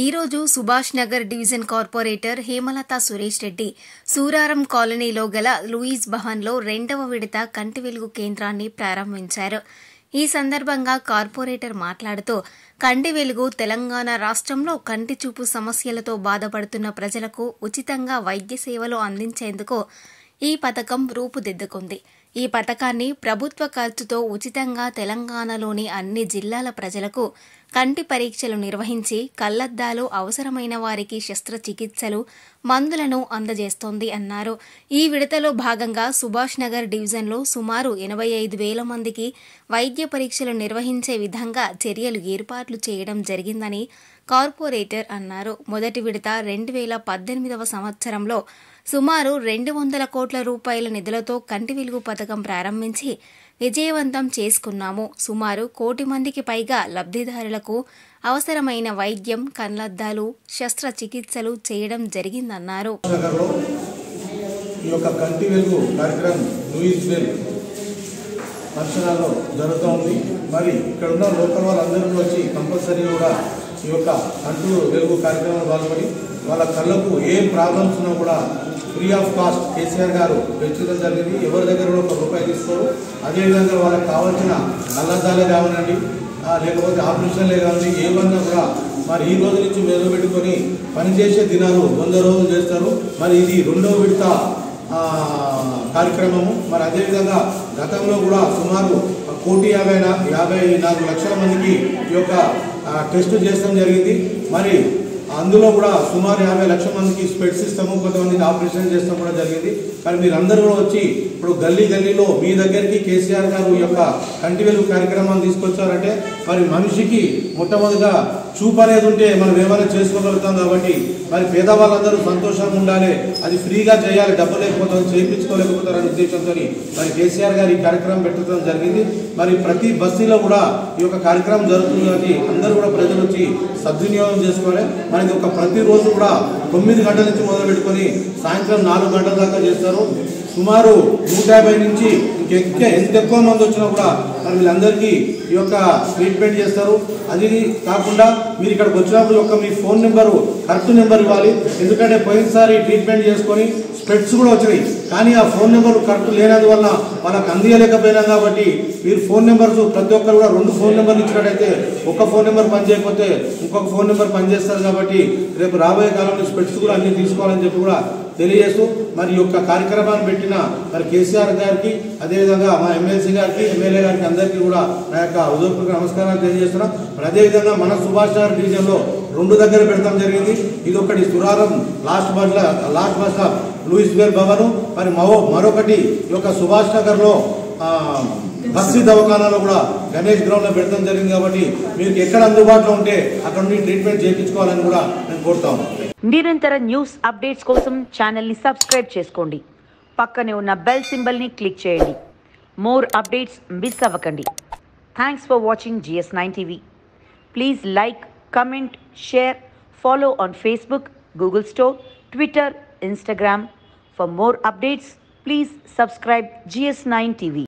ఈరోజు Subhash Nagar division corporator Hemalatha Suresh Reddy Suraram కాలనీలో గల లూయిస్ భవన్లో రెండవ విడత కంటి వెలుగు కేంద్రాన్ని ప్రారంభించారు ఈ సందర్భంగా కార్పొరేటర్ మాట్లాడుతూ కంటి వెలుగు తెలంగాణ రాష్ట్రంలో కంటి చూపు సమస్యలతో బాధపడుతున్న ప్రజలకు ఉచితంగా వైద్య సేవలు అందించేందుకు ఈ పథకం రూపుదిద్దుకుంది ఈ పథకాన్ని ప్రభుత్వ ఖర్చుతో ఉచితంగా తెలంగాణలోని అన్ని జిల్లాల ప్రజలకు కంటి పరీక్షలు నిర్వహించి కళ్లద్దాలు అవసరమైన వారికి శస్త్రచికిత్సలు మందులను అందజేస్తోంది అన్నారు ఈ విడతలో భాగంగా సుభాష్ నగర్ డివిజన్లో సుమారు ఎనభై ఐదు వేల మందికి వైద్య పరీక్షలు నిర్వహించే విధంగా చర్యలు ఏర్పాట్లు చేయడం జరిగిందని కార్పొరేటర్ అన్నారు మొదటి విడత రెండు వేల పద్దెనిమిదవ సంవత్సరంలో సుమారు రెండు వందల కోట్ల రూపాయల నిధులతో కంటి వెలుగు పథకం ప్రారంభించి విజయవంతం చేసుకున్నాము సుమారు కోటి మందికి పైగా లబ్ధిదారులకు అవసరమైన వైద్యం కళ్లద్దాలు శస్త్రచికిత్సలు చేయడం జరిగిందన్నారు నగర్లో ఈ యొక్క కంటి వెలుగు కార్యక్రమం లూయిస్ వెల్ ఫంక్షనాల్లో జరుగుతూ ఉంది మరి ఇక్కడ ఉన్న లోకల్ వాళ్ళందరూ వచ్చి కంపల్సరీ కూడా ఈ యొక్క కంటు వెలుగు కార్యక్రమంలో పాల్గొని వాళ్ళ కళ్ళకు ఏ ప్రాబ్లమ్స్ ఉన్నా కూడా ఫ్రీ ఆఫ్ కాస్ట్ కేసీఆర్ గారు పెంచడం జరిగింది ఎవరి దగ్గర కూడా ఒక రూపాయి తీసుకోరు అదేవిధంగా వాళ్ళకి కావాల్సిన నల్లద్దాలే కావనండి ఆ, లేకపోతే ఆపరేషన్లే కావండి ఏమన్నా కూడా మరి ఈ రోజు నుంచి మొదలు పెట్టుకొని పనిచేసే దినాలు వంద రోజులు చేస్తారు మరి ఇది రెండో విడత ఆ, కార్యక్రమము మరి అదేవిధంగా గతంలో కూడా సుమారు కోటి యాభై నా- యాభై నాలుగు లక్షల మందికి ఈ యొక్క ఆ, టెస్ట్ చేస్తాం జరిగింది మరి అందులో కూడా సుమారు యాభై లక్షల మందికి స్పెట్స్ ఇస్తాము కొంతమందికి ఆపరేషన్ చేస్తాం కూడా జరిగింది కానీ మీరు అందరూ కూడా వచ్చి ఇప్పుడు గల్లీ గల్లీలో మీ దగ్గరికి కేసీఆర్ గారు ఈ యొక్క కంటి వెలుగు కార్యక్రమాన్ని తీసుకొచ్చారంటే మరి మనిషికి మొట్టమొదటిగా చూపు అనేది ఉంటే మనం ఏమైనా చేసుకోగలుగుతాం కాబట్టి మరి పేదవాళ్ళందరూ సంతోషంగా ఉండాలి అది ఫ్రీగా చేయాలి డబ్బు లేకపోతే చేయించుకోలేకపోతారనే ఉద్దేశంతో మరి కేసీఆర్ గారు ఈ కార్యక్రమం పెట్టడం జరిగింది మరి ప్రతి బస్తీలో కూడా ఈ యొక్క కార్యక్రమం జరుగుతుంది కాబట్టి అందరూ కూడా ప్రజలు వచ్చి సద్వినియోగం చేసుకోవాలి మనకి ఒక ప్రతిరోజు కూడా తొమ్మిది గంటల నుంచి మొదలు పెట్టుకొని సాయంత్రం నాలుగు గంటల దాకా చేస్తారు సుమారు నూట యాభై నుంచి ఇంకెక్క ఎంత ఎక్కువ మంది వచ్చినా కూడా మరి వీళ్ళందరికీ ఈ యొక్క ట్రీట్మెంట్ చేస్తారు అది కాకుండా మీరు ఇక్కడికి వచ్చినప్పుడు ఒక మీ ఫోన్ నెంబరు కరెక్ట్ నెంబర్ ఇవ్వాలి ఎందుకంటే పోయినసారి ట్రీట్మెంట్ చేసుకొని స్పెట్స్ కూడా వచ్చినాయి కానీ ఆ ఫోన్ నెంబర్ కరెక్ట్ లేనందువల్ల వాళ్ళకి అందియలేకపోయినాం కాబట్టి మీరు ఫోన్ నెంబర్స్ ప్రతి ఒక్కరు కూడా రెండు ఫోన్ నెంబర్లు ఇచ్చినట్టయితే ఒక ఫోన్ నెంబర్ పనిచేయకపోతే ఇంకొక ఫోన్ నెంబర్ పనిచేస్తారు కాబట్టి రేపు రాబోయే కాలంలో స్పెట్స్ కూడా అన్ని తీసుకోవాలని చెప్పి కూడా తెలియజేస్తూ మరి ఈ యొక్క కార్యక్రమాన్ని పెట్టిన మరి కేసీఆర్ గారికి అదేవిధంగా మా ఎమ్మెల్సీ గారికి ఎమ్మెల్యే గారికి అందరికీ కూడా నా యొక్క ఉదయపూర్వక నమస్కారాలు తెలియజేస్తున్నాం మరి అదేవిధంగా మన సుభాష్ నగర్ డివిజన్లో రెండు దగ్గర పెడతాం జరిగింది ఇది ఒకటి Suraram last bus last bus stop Louis Braille Bhavan మరి మరో మరొకటి ఈ యొక్క సుభాష్ నగర్లో ఆ, బస్తీ దవాఖానాలో కూడా గణేష్ గ్రౌండ్లో పెడతాం జరిగింది కాబట్టి మీకు ఎక్కడ అందుబాటులో ఉంటే అక్కడ నుండి ట్రీట్మెంట్ చేయించుకోవాలని కూడా నేను కోరుతాను నిరంతర న్యూస్ అప్డేట్స్ కోసం ఛానల్ని సబ్స్క్రైబ్ చేసుకోండి పక్కనే ఉన్న బెల్ సింబల్ని క్లిక్ చేయండి మోర్ అప్డేట్స్ మిస్ అవ్వకండి thanks for watching GS nine TV please like comment share follow on Facebook Google store Twitter Instagram for more updates please subscribe GS nine TV